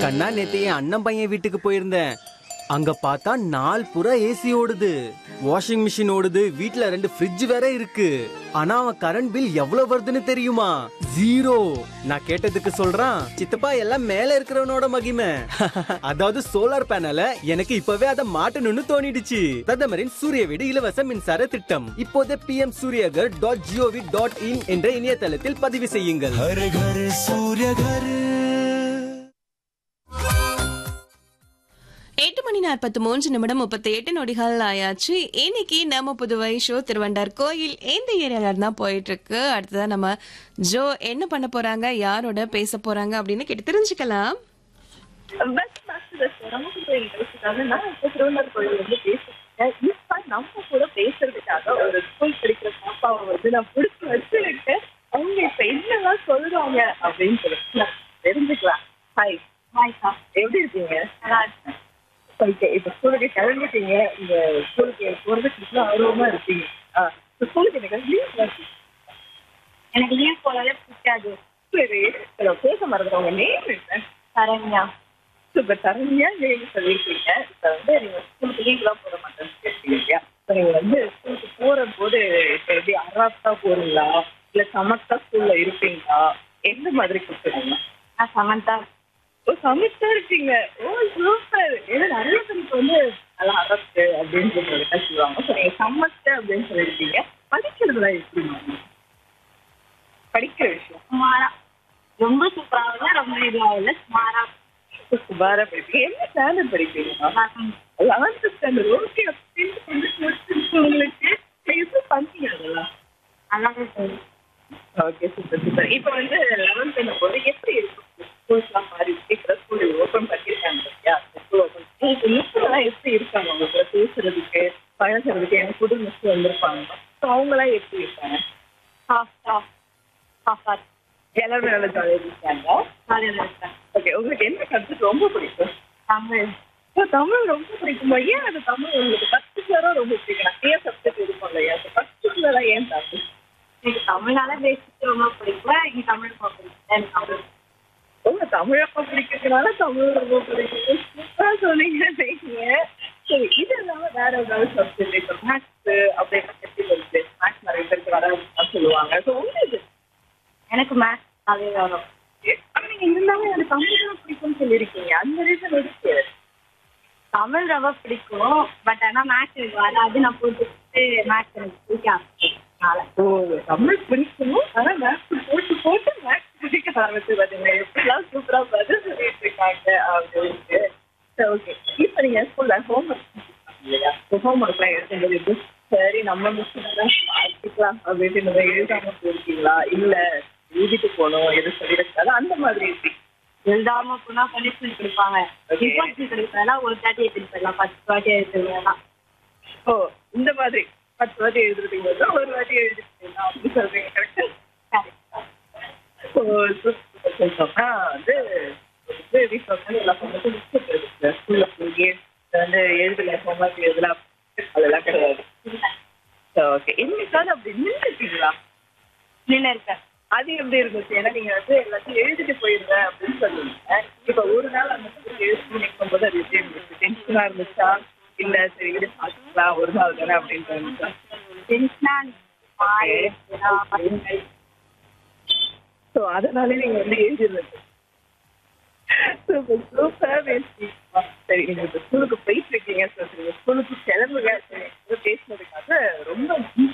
கண்ணா நேத்து என் அண்ணன் பையன் வீட்டுக்கு போயிருந்தேன் அங்க பார்த்தா நாள் புறா ஏசி ஓடுது வாஷிங் மிஷின் ஓடுது வீட்ல ரெண்டு ஃப்ரிட்ஜ் வேற இருக்கு ஆனா அவன் கரண்ட் பில் எவ்வளவு வருதுன்னு தெரியுமா ஜீரோ நான் கேட்டதுக்கு சொல்றான் சித்தப்பா எல்லாம் மேல இருக்கிறவனோட மகிமை அதாவது சோலார் பேனல எனக்கு இப்பவே அதை மாட்டணும்னு தோணிடுச்சு பிரதமரின் சூரிய வீடு இலவச மின்சார திட்டம் இப்போதே P M Suryaghar dot GOV dot in என்ற இணையதளத்தில் பதிவு செய்யுங்கள் हर घर सूर्य घर எட்டு மணி நாற்பத்தி மூன்று நிமிடம் முப்பத்தி எட்டு நொடிகள் ஆயாச்சு இன்னைக்கு நம்ம புதுவை ஷோ திருவண்டார் கோயில் எந்த ஏரியால இருந்தா போயிட்டு இருக்கு அடுத்ததா நம்ம ஜோ என்ன பண்ண போறாங்க யாரோட பேச போறாங்க அப்படின்னு கேட்டு தெரிஞ்சுக்கலாம் பஸ் பஸ் நமக்கு பேசுறதுக்காக நான் இப்போ திருவண்ணாமலை கோயில் வந்து பேசிருக்கேன் இப்ப நம்ம கூட பேசுறதுக்காக ஒரு ஸ்கூல் படிக்கிற பாப்பாவை வந்து நான் பிடிச்சி வச்சிருக்கேன் அவங்க இப்ப என்னெல்லாம் சொல்றாங்க அப்படின்னு சொல்லிட்டு நான் தெரிஞ்சுக்கலாம் ஹாய் ஹாய்க்கா எப்படி இருக்கீங்க நல்லா இருக்கேன் ஓகே இப்ப ஸ்கூலுக்கு கிளம்பிட்டீங்க இந்த ஸ்கூலுக்கு போறதுக்கு இவ்வளவு ஆர்வமா இருக்கீங்க ஆ ஸ்கூலுக்கு எனக்கு லீவ் எனக்கு லீவ் போனாலே பிடிக்காது சரி சரி, பேச மறந்துடும் உங்க நேம் என்ன சரண்யா சூப்பர் சரண்யா நீங்க சொல்லியிருக்கீங்க இப்போ வந்து நீங்க ஸ்கூலுக்கு லீவ்லாம் போட மாட்டேன்னு கேட்டீங்க இல்லையா இப்போ நீங்க வந்து ஸ்கூலுக்கு போற போது இப்போ எப்படி அராப்டா போறீங்களா இல்ல சமத்தா ஸ்கூல்ல இருப்பீங்களா எந்த மாதிரி கொடுத்துருங்க நான் சமந்தா ஓ சமத்தா இருக்கீங்க ஓ சூப்பர் ஏன்னா நிறைய பேருக்கு வந்து நல்லா அரப்டு அப்படின்னு சொல்லிட்டு சொல்லுவாங்க ஸோ நீங்க சமத்த அப்படின்னு சொல்லியிருக்கீங்க படிக்கிறதுலாம் எப்படி படிக்கிற விஷயம் சுமாரா ரொம்ப சூப்பராக ரொம்ப இதுவாக இல்லை சுமாரா சுமாரா படிப்பீங்க என்ன ஸ்டாண்டர்ட் படிப்பீங்க லெவன்த் ஸ்டாண்டர்ட் ஓகே உங்களுக்கு எப்படி பண்ணீங்க அதெல்லாம் ஓகே சூப்பர் சூப்பர் இப்போ வந்து லெவன்த் போது எப்படி இருக்கும் ஸ்கூல்ஸ்லாம் மாறி இருக்கு இப்போ ஸ்கூல் ஓப்பன் பண்ணியிருக்காங்க இல்லையா ஸ்கூல் ஓப்பன் உங்களுக்கு மிஸ்லாம் எப்படி இருக்காங்க உங்களுக்கு பேசுறதுக்கு பழகிறதுக்கு எனக்கு புது மிஸ் வந்திருப்பாங்க ஸோ அவங்களாம் எப்படி இருக்காங்க எல்லாருமே நல்ல ஜாலியாக இருக்காங்க ஜாலியாக இருக்காங்க ஓகே உங்களுக்கு என்ன சப்ஜெக்ட் ரொம்ப பிடிக்கும் தமிழ் ஓ தமிழ் ரொம்ப பிடிக்குமா ஏன் அது தமிழ் உங்களுக்கு பர்டிகுலராக ரொம்ப பிடிக்கும் நிறைய சப்ஜெக்ட் இருக்கும் இல்லையா ஸோ பர்டிகுலராக ஏன் தமிழ் எனக்கு தமிழ்னால பேசிக் ரொம்ப பிடிக்கும் எனக்கு தமிழ் ரொம்ப பிடிக்கும் எனக்கு தமிழ் உங்க தமிழப்பா பிடிக்கிறதுனால தமிழ் ரொம்ப பிடிக்கும் சூப்பராக சொன்னீங்க நீங்க சரி இது இல்லாம வேற ஏதாவது சப்ஜெக்ட் இப்போ மேக்ஸ் அப்படின்னு எப்படி வருது மேக்ஸ் நிறைய பேருக்கு வராதுன்னு சொல்லுவாங்க ஸோ உங்களுக்கு எனக்கு மேக்ஸ் அதே வரும் ஆனா நீங்க இருந்தாலும் எனக்கு தமிழ் தான் பிடிக்கும்னு சொல்லியிருக்கீங்க அந்த ரீசன் இருக்கு தமிழ் ரொம்ப பிடிக்கும் பட் ஆனா மேக்ஸ் எனக்கு வராது நான் போட்டு மேக்ஸ் எனக்கு பிடிக்காது ஓ தமிழ் பிடிக்கும் ஆனா மேக்ஸ் போட்டு போட்டு மேக்ஸ் பிடிக்க ஆரம்பிச்சு பாத்தீங்க எப்படிலாம் சூப்பரா பதில் சொல்லிட்டு இருக்காங்க அப்படின்ட்டு சரி ஓகே இப்போ நீங்க ஸ்கூல்ல ஹோம் ஒர்க் இல்லையா ஹோம் ஒர்க்லாம் எழுதும்போது எப்படி சரி நம்ம மிஸ் பார்த்துக்கலாம் அப்படின்ட்டு நம்ம எழுதாம போயிருக்கீங்களா இல்ல எழுதிட்டு போகணும் எது சொல்லிடக்கூடாது அந்த மாதிரி இருக்கு எழுதாம போனா பனிஷ்மெண்ட் கொடுப்பாங்க Okay. இம்பார்ட்டன்ட் கொடுப்பேன் ஒரு தாட்டி எடுத்துட்டு போயிடலாம் பத்து வாட்டி எடுத்துக்கலாம் ஓ இந்த மாதிரி பத்து வாட்டி எழுதுறதுக்கு பதிலா ஒரு வாட்டி எழுதிட்டு போயிடலாம் அப்படின்னு சொல்றீங்க கரெக்டா ஸோ ஆ வந்து வந்து வீட்டில் வந்து எல்லா சமயத்தும் மிஸ்டேக் இருக்கு ஸ்கூலில் போய் வந்து எழுதல ஹோம்ஒர்க் எழுதல அதெல்லாம் கிடையாது ஓகே என்னைக்காவது அப்படி நின்றுட்டீங்களா நின்று இருக்கேன் அது எப்படி இருந்துச்சு ஏன்னா நீங்க வந்து எல்லாத்தையும் எழுதிட்டு போயிருங்க அப்படின்னு சொல்லுவீங்க இப்ப ஒரு நாள் அந்த மாதிரி எழுதி நிற்கும் போது அது எப்படி இருந்துச்சு டென்ஷனா இருந்துச்சா இல்ல சரி இது பார்த்துக்கலாம் ஒரு நாள் தானே அப்படின்னு தோணுச்சா டென்ஷனா ஸோ அதனாலே நீங்க வந்து எழுதிருந்தது சூப்பர் சூப்பரா பேசுறீங்க சரி நீங்க இப்ப ஸ்கூலுக்கு போயிட்டு இருக்கீங்க சார் நீங்க ஸ்கூலுக்கு கிளம்புங்க சரி உங்க பேசுனதுக்காக ரொம்ப நன்றி